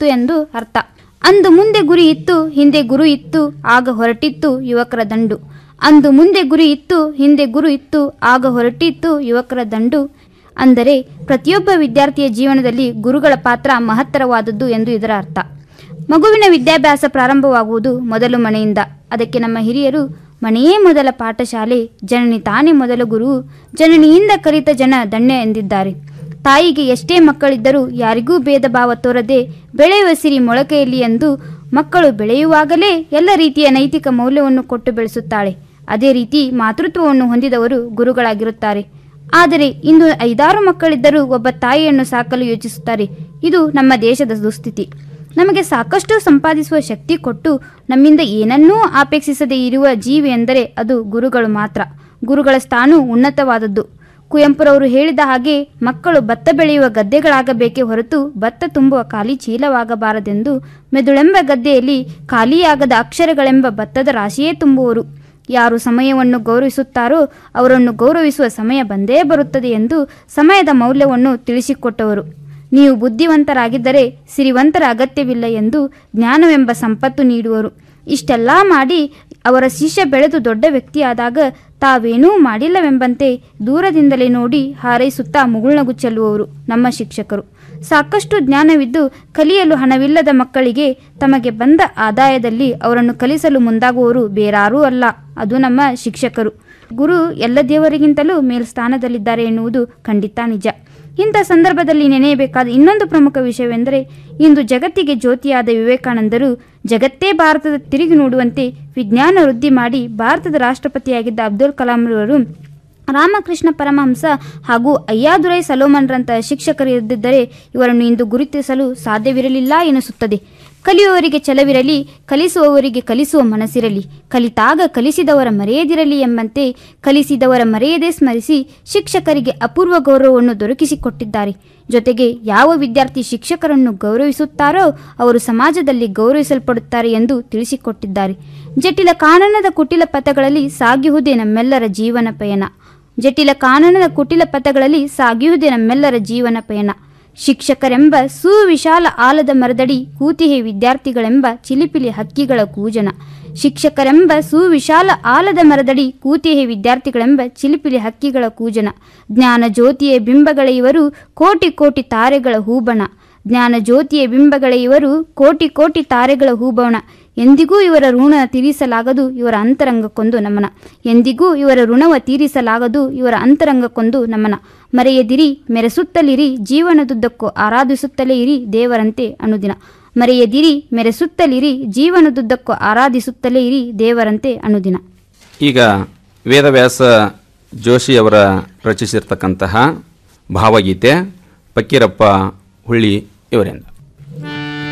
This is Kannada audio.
ಇತ್ತು ಎಂದು ಅರ್ಥ ಅಂದು ಮುಂದೆ ಗುರಿ ಇತ್ತು ಹಿಂದೆ ಗುರು ಇತ್ತು ಆಗ ಹೊರಟಿತ್ತು ಯುವಕರ ದಂಡು ಅಂದು ಮುಂದೆ ಗುರಿ ಇತ್ತು ಹಿಂದೆ ಗುರು ಇತ್ತು ಆಗ ಹೊರಟಿತ್ತು ಯುವಕರ ದಂಡು ಅಂದರೆ ಪ್ರತಿಯೊಬ್ಬ ವಿದ್ಯಾರ್ಥಿಯ ಜೀವನದಲ್ಲಿ ಗುರುಗಳ ಪಾತ್ರ ಮಹತ್ತರವಾದದ್ದು ಎಂದು ಇದರ ಅರ್ಥ ಮಗುವಿನ ವಿದ್ಯಾಭ್ಯಾಸ ಪ್ರಾರಂಭವಾಗುವುದು ಮೊದಲು ಮನೆಯಿಂದ ಅದಕ್ಕೆ ನಮ್ಮ ಹಿರಿಯರು ಮನೆಯೇ ಮೊದಲ ಪಾಠಶಾಲೆ ಜನನಿ ತಾನೇ ಮೊದಲ ಗುರು ಜನನಿಯಿಂದ ಕಲಿತ ಜನ ಧನ್ಯ ಎಂದಿದ್ದಾರೆ ತಾಯಿಗೆ ಎಷ್ಟೇ ಮಕ್ಕಳಿದ್ದರೂ ಯಾರಿಗೂ ಭೇದ ಭಾವ ತೋರದೆ ಬೆಳೆಯುವ ಸಿರಿ ಮೊಳಕೆಯಲ್ಲಿ ಎಂದು ಮಕ್ಕಳು ಬೆಳೆಯುವಾಗಲೇ ಎಲ್ಲ ರೀತಿಯ ನೈತಿಕ ಮೌಲ್ಯವನ್ನು ಕೊಟ್ಟು ಬೆಳೆಸುತ್ತಾಳೆ ಅದೇ ರೀತಿ ಮಾತೃತ್ವವನ್ನು ಹೊಂದಿದವರು ಗುರುಗಳಾಗಿರುತ್ತಾರೆ ಆದರೆ ಇಂದು ಐದಾರು ಮಕ್ಕಳಿದ್ದರೂ ಒಬ್ಬ ತಾಯಿಯನ್ನು ಸಾಕಲು ಯೋಚಿಸುತ್ತಾರೆ ಇದು ನಮ್ಮ ದೇಶದ ದುಸ್ಥಿತಿ ನಮಗೆ ಸಾಕಷ್ಟು ಸಂಪಾದಿಸುವ ಶಕ್ತಿ ಕೊಟ್ಟು ನಮ್ಮಿಂದ ಏನನ್ನೂ ಅಪೇಕ್ಷಿಸದೇ ಇರುವ ಜೀವಿ ಎಂದರೆ ಅದು ಗುರುಗಳು ಮಾತ್ರ ಗುರುಗಳ ಸ್ಥಾನ ಉನ್ನತವಾದದ್ದು ಕುವೆಂಪುರವರು ಹೇಳಿದ ಹಾಗೆ ಮಕ್ಕಳು ಭತ್ತ ಬೆಳೆಯುವ ಗದ್ದೆಗಳಾಗಬೇಕೇ ಹೊರತು ಭತ್ತ ತುಂಬುವ ಖಾಲಿ ಚೀಲವಾಗಬಾರದೆಂದು ಮೆದುಳೆಂಬ ಗದ್ದೆಯಲ್ಲಿ ಖಾಲಿಯಾಗದ ಅಕ್ಷರಗಳೆಂಬ ಭತ್ತದ ರಾಶಿಯೇ ತುಂಬುವರು ಯಾರು ಸಮಯವನ್ನು ಗೌರವಿಸುತ್ತಾರೋ ಅವರನ್ನು ಗೌರವಿಸುವ ಸಮಯ ಬಂದೇ ಬರುತ್ತದೆ ಎಂದು ಸಮಯದ ಮೌಲ್ಯವನ್ನು ತಿಳಿಸಿಕೊಟ್ಟವರು ನೀವು ಬುದ್ಧಿವಂತರಾಗಿದ್ದರೆ ಸಿರಿವಂತರ ಅಗತ್ಯವಿಲ್ಲ ಎಂದು ಜ್ಞಾನವೆಂಬ ಸಂಪತ್ತು ನೀಡುವರು ಇಷ್ಟೆಲ್ಲ ಮಾಡಿ ಅವರ ಶಿಷ್ಯ ಬೆಳೆದು ದೊಡ್ಡ ವ್ಯಕ್ತಿಯಾದಾಗ ತಾವೇನೂ ಮಾಡಿಲ್ಲವೆಂಬಂತೆ ದೂರದಿಂದಲೇ ನೋಡಿ ಹಾರೈಸುತ್ತಾ ಮುಗುಳ್ನಗು ಚೆಲ್ಲುವವರು ನಮ್ಮ ಶಿಕ್ಷಕರು ಸಾಕಷ್ಟು ಜ್ಞಾನವಿದ್ದು ಕಲಿಯಲು ಹಣವಿಲ್ಲದ ಮಕ್ಕಳಿಗೆ ತಮಗೆ ಬಂದ ಆದಾಯದಲ್ಲಿ ಅವರನ್ನು ಕಲಿಸಲು ಮುಂದಾಗುವವರು ಬೇರಾರೂ ಅಲ್ಲ ಅದು ನಮ್ಮ ಶಿಕ್ಷಕರು ಗುರು ಎಲ್ಲ ದೇವರಿಗಿಂತಲೂ ಮೇಲ್ಸ್ಥಾನದಲ್ಲಿದ್ದಾರೆ ಎನ್ನುವುದು ಖಂಡಿತ ನಿಜ ಇಂಥ ಸಂದರ್ಭದಲ್ಲಿ ನೆನೆಯಬೇಕಾದ ಇನ್ನೊಂದು ಪ್ರಮುಖ ವಿಷಯವೆಂದರೆ ಇಂದು ಜಗತ್ತಿಗೆ ಜ್ಯೋತಿಯಾದ ವಿವೇಕಾನಂದರು ಜಗತ್ತೇ ಭಾರತದ ತಿರುಗಿ ನೋಡುವಂತೆ ವಿಜ್ಞಾನ ವೃದ್ಧಿ ಮಾಡಿ ಭಾರತದ ರಾಷ್ಟ್ರಪತಿಯಾಗಿದ್ದ ಅಬ್ದುಲ್ ಕಲಾಂರವರು ರಾಮಕೃಷ್ಣ ಪರಮಹಂಸ ಹಾಗೂ ಅಯ್ಯಾದುರೈ ಸಲೋಮನ್ರಂತಹ ಶಿಕ್ಷಕರು ಇದ್ದಿದ್ದರೆ ಇವರನ್ನು ಇಂದು ಗುರುತಿಸಲು ಸಾಧ್ಯವಿರಲಿಲ್ಲ ಎನಿಸುತ್ತದೆ ಕಲಿಯುವವರಿಗೆ ಛಲವಿರಲಿ ಕಲಿಸುವವರಿಗೆ ಕಲಿಸುವ ಮನಸ್ಸಿರಲಿ ಕಲಿತಾಗ ಕಲಿಸಿದವರ ಮರೆಯದಿರಲಿ ಎಂಬಂತೆ ಕಲಿಸಿದವರ ಮರೆಯದೇ ಸ್ಮರಿಸಿ ಶಿಕ್ಷಕರಿಗೆ ಅಪೂರ್ವ ಗೌರವವನ್ನು ದೊರಕಿಸಿಕೊಟ್ಟಿದ್ದಾರೆ ಜೊತೆಗೆ ಯಾವ ವಿದ್ಯಾರ್ಥಿ ಶಿಕ್ಷಕರನ್ನು ಗೌರವಿಸುತ್ತಾರೋ ಅವರು ಸಮಾಜದಲ್ಲಿ ಗೌರವಿಸಲ್ಪಡುತ್ತಾರೆ ಎಂದು ತಿಳಿಸಿಕೊಟ್ಟಿದ್ದಾರೆ ಜಟಿಲ ಕಾನನದ ಕುಟಿಲ ಪಥಗಳಲ್ಲಿ ಸಾಗಿಹುದೇ ನಮ್ಮೆಲ್ಲರ ಜೀವನ ಪಯಣ ಜಟಿಲ ಕಾನನದ ಕುಟಿಲ ಪಥಗಳಲ್ಲಿ ಸಾಗಿಯುವುದೇ ನಮ್ಮೆಲ್ಲರ ಜೀವನ ಪಯಣ ಶಿಕ್ಷಕರೆಂಬ ಸುವಿಶಾಲ ಆಲದ ಮರದಡಿ ಕೂತಿಹೆ ವಿದ್ಯಾರ್ಥಿಗಳೆಂಬ ಚಿಲಿಪಿಲಿ ಹಕ್ಕಿಗಳ ಕೂಜನ ಶಿಕ್ಷಕರೆಂಬ ಸುವಿಶಾಲ ಆಲದ ಮರದಡಿ ಕೂತಿಹೆ ವಿದ್ಯಾರ್ಥಿಗಳೆಂಬ ಚಿಲಿಪಿಲಿ ಹಕ್ಕಿಗಳ ಕೂಜನ ಜ್ಞಾನ ಜ್ಯೋತಿಯ ಬಿಂಬಗಳ ಇವರು ಕೋಟಿ ಕೋಟಿ ತಾರೆಗಳ ಹೂಬಣ ಜ್ಞಾನ ಜ್ಯೋತಿಯ ಬಿಂಬಗಳ ಇವರು ಕೋಟಿ ಕೋಟಿ ತಾರೆಗಳ ಹೂಬಣ ಎಂದಿಗೂ ಇವರ ಋಣ ತೀರಿಸಲಾಗದು ಇವರ ಅಂತರಂಗಕ್ಕೊಂದು ನಮನ ಎಂದಿಗೂ ಇವರ ಋಣವ ತೀರಿಸಲಾಗದು ಇವರ ಅಂತರಂಗಕ್ಕೊಂದು ನಮನ ಮರೆಯದಿರಿ ಮೆರೆಸುತ್ತಲಿರಿ ಜೀವನದುದ್ದಕ್ಕೂ ಆರಾಧಿಸುತ್ತಲೇ ಇರಿ ದೇವರಂತೆ ಅನುದಿನ ಮರೆಯದಿರಿ ಮೆರೆಸುತ್ತಲಿರಿ ಜೀವನದುದ್ದಕ್ಕೂ ಆರಾಧಿಸುತ್ತಲೇ ಇರಿ ದೇವರಂತೆ ಅನುದಿನ ಈಗ ವೇದವ್ಯಾಸ ಜೋಶಿಯವರ ರಚಿಸಿರ್ತಕ್ಕಂತಹ ಭಾವಗೀತೆ ಫಕ್ಕೀರಪ್ಪ ಹುಳ್ಳಿ ಇವರಿಂದ